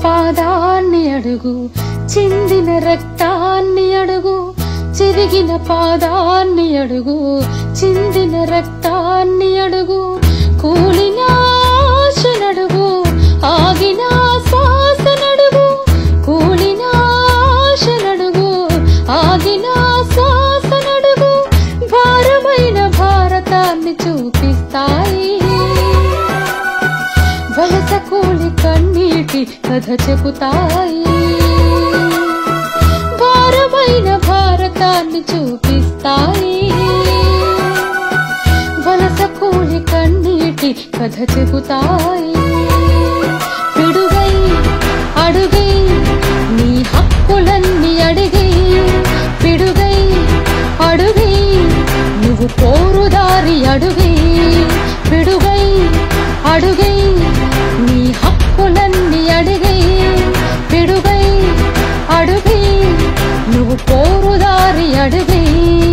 పాదాన్ని అడుగు చిందిన రక్తాన్ని అడుగు చిరిగిన పాదాన్ని అడుగు చిందిన రక్తాన్ని అడుగు కూలిన ఆశనడుగు ఆగిన శ్వాసనడుగు కూలిన ఆశనడుగు ఆగిన శ్వాసనడుగు భారమైన భారతాన్ని చూపిస్తాయి వలస కూలి కన్నీటి కథ చెబుతాయి భారమైన భారతాన్ని చూపిస్తాయి వలస కూలి కన్నీటి కథ చెబుతాయి పిడుగై అడుగై నీ హక్కులన్నీ అడిగి పిడుగై అడుగై నువ్వు పోరుదారి అడుగై పిడుగై అడుగై నీ హక్కులన్నీ అడిగై పిడుగై అడుగై నువ్వు పోరుదారి అడుగై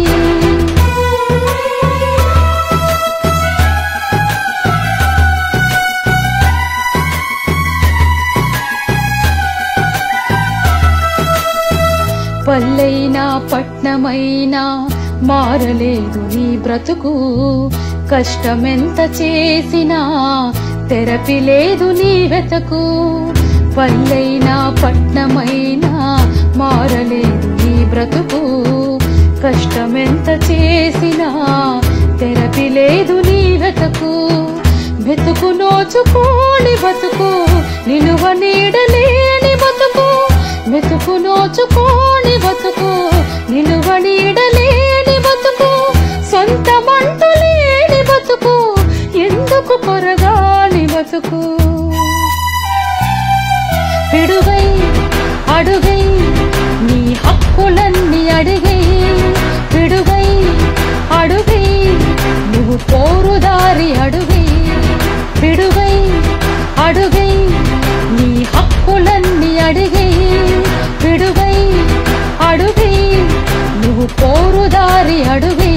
పల్లైనా పట్నమైనా మారలేదు నీ బ్రతుకు కష్టమెంత చేసినా తెరపి లేదు నీ వెతకు పల్లైనా పట్నమైనా మారలేదు నీ బ్రతుకు కష్టమెంత చేసినా తెరపి లేదు నీ వెతకు వెతుకు నోచుకోని బతుకు నిలువ నీడలేని బతుకు వెతుకు నోచుకోని బతుకు నిలువ నీడలేని బతుకు సొంత మంటు లేని బతుకు ఎందుకు కొరగాని బతుకు పిడుగై అడుగై నీ హక్కులన్నీ అడిగై పిడుగై అడుగై నువ్వు పోరుదారి అడుగై పిడుగై అడుగై నీ హక్కులన్నీ అడిగై పిడుగై అడుగై నువ్వు పోరుదారి అడుగై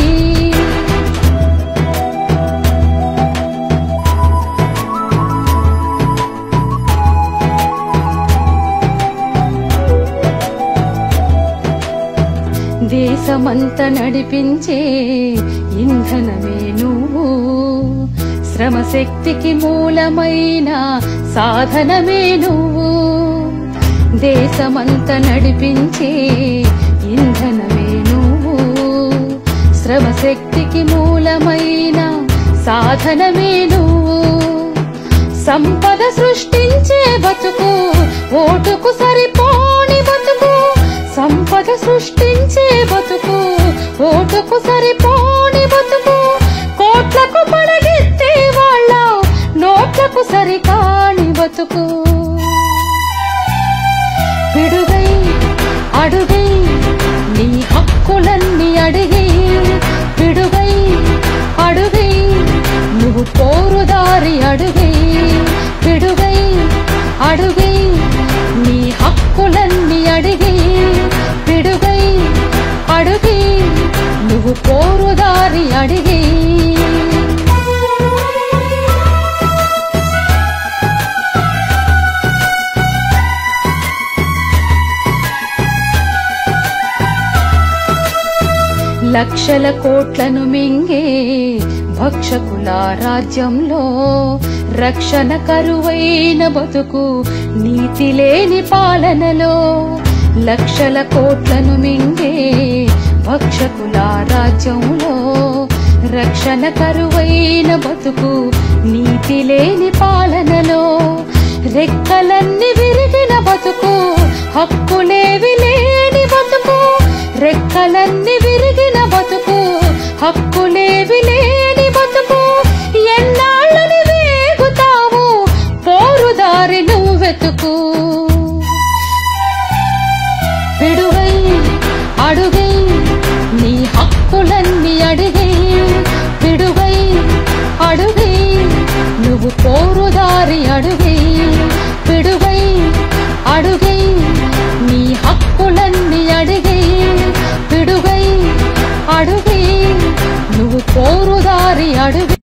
దేశమంత నడిపించే ఇంధనమే నువ్వు శ్రమశక్తికి మూలమైన సాధనమే నువ్వు దేశమంత నడిపించే ఇంధనమే నువ్వు శ్రమశక్తికి మూలమైన సాధనమే నువ్వు సంపద సృష్టించే బతుకు ఓటుకు సరిపోని బతుకు సంపద సృష్టించే బతుకు ఓటుకు సరిపోని బతుకు కోట్లకు పడగెత్తే వాళ్ళ నోట్లకు సరికాని బతుకు పిడుగై అడుగై నీ హక్కులన్నీ అడిగై పిడుగై అడుగై నువ్వు పోరుదారి అడుగై పిడుగై అడుగై నీ హక్కులన్నీ అడిగై పిడుగై అడుగై నువ్వు పోరుదారి అడిగై లక్షల కోట్లను మింగే భక్షకుల రాజ్యంలో రక్షణ కరువైన బతుకు నీతి లేని పాలనలో లక్షల కోట్లను మింగే భక్షకుల రాజ్యంలో రక్షణ కరువైన బతుకు నీతి లేని పాలనలో రెక్కలన్నీ విరిగిన బతుకు హక్కులేవి లేని బతుకు రెక్కలన్నీ విరిగిన బతుకు హక్కులేవి లేని బతుకు ఎన్నాళ్ళని వేగుతావు పోరుదారి నువ్వెతుకు పిడుగై అడుగై నీ హక్కులన్నీ అడిగై పిడుగై అడుగై నువ్వు పోరుదారి అడుగై పిడుగై అడుగై నీ హక్కులన్నీ అడిగై పిడుగై అడుగై నువ్వు పోరుదారి అడుగై